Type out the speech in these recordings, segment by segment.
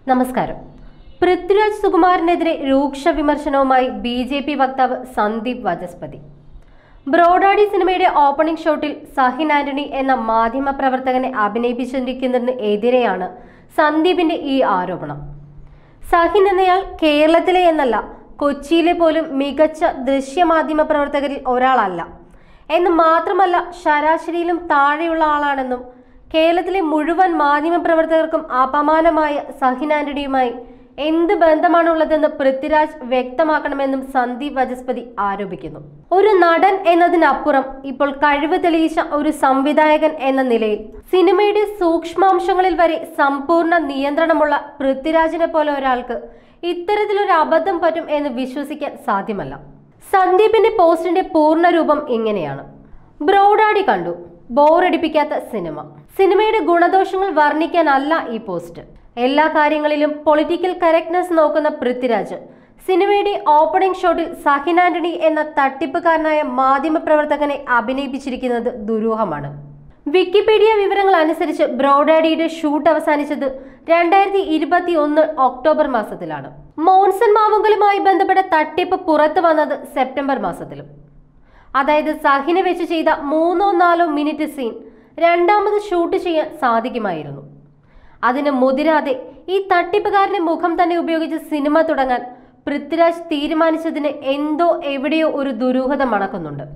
നമസ്കാരം പൃഥ്വിരാജ് സുകുമാരനെതിരെ രൂക്ഷ വിമർശനവുമായി ബി ജെ പി വക്താവ് സന്ദീപ് വാചസ്പതി ബ്രോഡാഡി സിനിമയുടെ ഓപ്പണിംഗ് ഷോട്ടിൽ സഹിൻ ആന്റണി എന്ന മാധ്യമ പ്രവർത്തകനെ അഭിനയിപ്പിച്ചിരിക്കുന്നതിന് എതിരെയാണ് സന്ദീപിന്റെ ഈ ആരോപണം സഹിൻ എന്നയാൾ കേരളത്തിലെ എന്നല്ല കൊച്ചിയിലെ പോലും മികച്ച ദൃശ്യമാധ്യമ പ്രവർത്തകരിൽ ഒരാളല്ല എന്ന് മാത്രമല്ല ശരാശരിയിലും താഴെയുള്ള ആളാണെന്നും കേരളത്തിലെ മുഴുവൻ മാധ്യമ പ്രവർത്തകർക്കും അപമാനമായ സഹിൻ ആന്റണിയുമായി എന്ത് ബന്ധമാണുള്ളതെന്ന് പൃഥ്വിരാജ് വ്യക്തമാക്കണമെന്നും സന്ദീപ് വചസ്പതി ആരോപിക്കുന്നു ഒരു നടൻ എന്നതിനപ്പുറം ഇപ്പോൾ കഴിവ് തെളിയിച്ച ഒരു സംവിധായകൻ എന്ന നിലയിൽ സിനിമയുടെ സൂക്ഷ്മാംശങ്ങളിൽ വരെ സമ്പൂർണ്ണ നിയന്ത്രണമുള്ള പൃഥ്വിരാജിനെ പോലെ ഒരാൾക്ക് ഇത്തരത്തിലൊരു അബദ്ധം പറ്റും എന്ന് വിശ്വസിക്കാൻ സാധ്യമല്ല സന്ദീപിന്റെ പോസ്റ്റിന്റെ പൂർണ്ണ രൂപം ഇങ്ങനെയാണ് ബ്രോഡാഡി കണ്ടു ബോറടിപ്പിക്കാത്ത സിനിമ സിനിമയുടെ ഗുണദോഷങ്ങൾ വർണ്ണിക്കാനല്ല ഈ പോസ്റ്റ് എല്ലാ കാര്യങ്ങളിലും പൊളിറ്റിക്കൽ കറക്റ്റ്നെസ് നോക്കുന്ന പൃഥ്വിരാജ് സിനിമയുടെ ഓപ്പണിംഗ് ഷോട്ടിൽ സഹിൻ ആന്റണി എന്ന തട്ടിപ്പുകാരനായ മാധ്യമപ്രവർത്തകനെ അഭിനയിപ്പിച്ചിരിക്കുന്നത് ദുരൂഹമാണ് വിക്കിപീഡിയ വിവരങ്ങൾ അനുസരിച്ച് ബ്രോഡാഡിയുടെ ഷൂട്ട് അവസാനിച്ചത് രണ്ടായിരത്തി ഇരുപത്തി ഒന്ന് ഒക്ടോബർ മാസത്തിലാണ് മോൺസൺ മാവുങ്കലുമായി ബന്ധപ്പെട്ട തട്ടിപ്പ് പുറത്തു വന്നത് സെപ്റ്റംബർ മാസത്തിലും അതായത് സഹിനെ വെച്ച് ചെയ്ത മൂന്നോ നാലോ മിനിറ്റ് സീൻ രണ്ടാമത് ഷൂട്ട് ചെയ്യാൻ സാധിക്കുമായിരുന്നു അതിന് മുതിരാതെ ഈ തട്ടിപ്പുകാരന്റെ മുഖം തന്നെ ഉപയോഗിച്ച് സിനിമ തുടങ്ങാൻ പൃഥ്വിരാജ് തീരുമാനിച്ചതിന് എന്തോ എവിടെയോ ഒരു ദുരൂഹത മണക്കുന്നുണ്ട്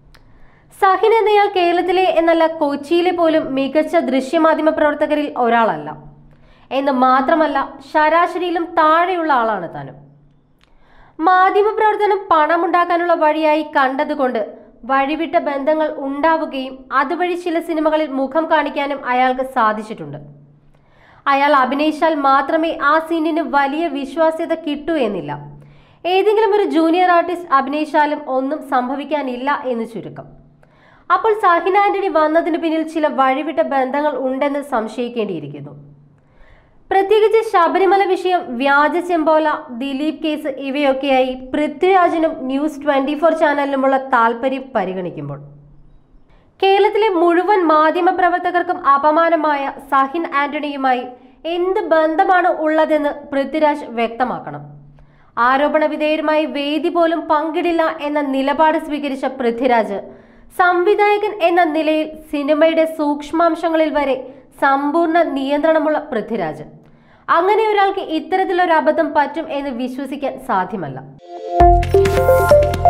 സഹിൻ എന്നയാൾ കേരളത്തിലെ എന്നല്ല കൊച്ചിയിലെ പോലും മികച്ച ദൃശ്യമാധ്യമ പ്രവർത്തകരിൽ ഒരാളല്ല എന്ന് മാത്രമല്ല ശരാശരിയിലും താഴെയുള്ള ആളാണ് താനും മാധ്യമപ്രവർത്തനം പണമുണ്ടാക്കാനുള്ള വഴിയായി കണ്ടതുകൊണ്ട് വഴിവിട്ട ബന്ധങ്ങൾ ഉണ്ടാവുകയും അതുവഴി ചില സിനിമകളിൽ മുഖം കാണിക്കാനും അയാൾക്ക് സാധിച്ചിട്ടുണ്ട് അയാൾ അഭിനയിച്ചാൽ മാത്രമേ ആ സീനിന് വലിയ വിശ്വാസ്യത കിട്ടൂ എന്നില്ല ഏതെങ്കിലും ഒരു ജൂനിയർ ആർട്ടിസ്റ്റ് അഭിനയിച്ചാലും ഒന്നും സംഭവിക്കാനില്ല എന്ന് ചുരുക്കം അപ്പോൾ സഹിൻ ആന്റണി വന്നതിന് പിന്നിൽ ചില വഴിവിട്ട ബന്ധങ്ങൾ ഉണ്ടെന്ന് സംശയിക്കേണ്ടിയിരിക്കുന്നു പ്രത്യേകിച്ച് ശബരിമല വിഷയം വ്യാജ ചെമ്പോല ദിലീപ് കേസ് ഇവയൊക്കെയായി പൃഥ്വിരാജിനും ന്യൂസ് ട്വന്റി ഫോർ ചാനലിനുമുള്ള താല്പര്യം പരിഗണിക്കുമ്പോൾ കേരളത്തിലെ മുഴുവൻ മാധ്യമ പ്രവർത്തകർക്കും അപമാനമായ സഹിൻ ആന്റണിയുമായി എന്ത് ബന്ധമാണ് ഉള്ളതെന്ന് പൃഥ്വിരാജ് വ്യക്തമാക്കണം ആരോപണ വിധേയരുമായി വേദി പോലും പങ്കിടില്ല എന്ന നിലപാട് സ്വീകരിച്ച പൃഥ്വിരാജ് സംവിധായകൻ എന്ന നിലയിൽ സിനിമയുടെ സൂക്ഷ്മാംശങ്ങളിൽ വരെ സമ്പൂർണ്ണ നിയന്ത്രണമുള്ള പൃഥ്വിരാജ് അങ്ങനെ ഒരാൾക്ക് ഇത്തരത്തിലൊരു അബദ്ധം പറ്റും എന്ന് വിശ്വസിക്കാൻ സാധ്യമല്ല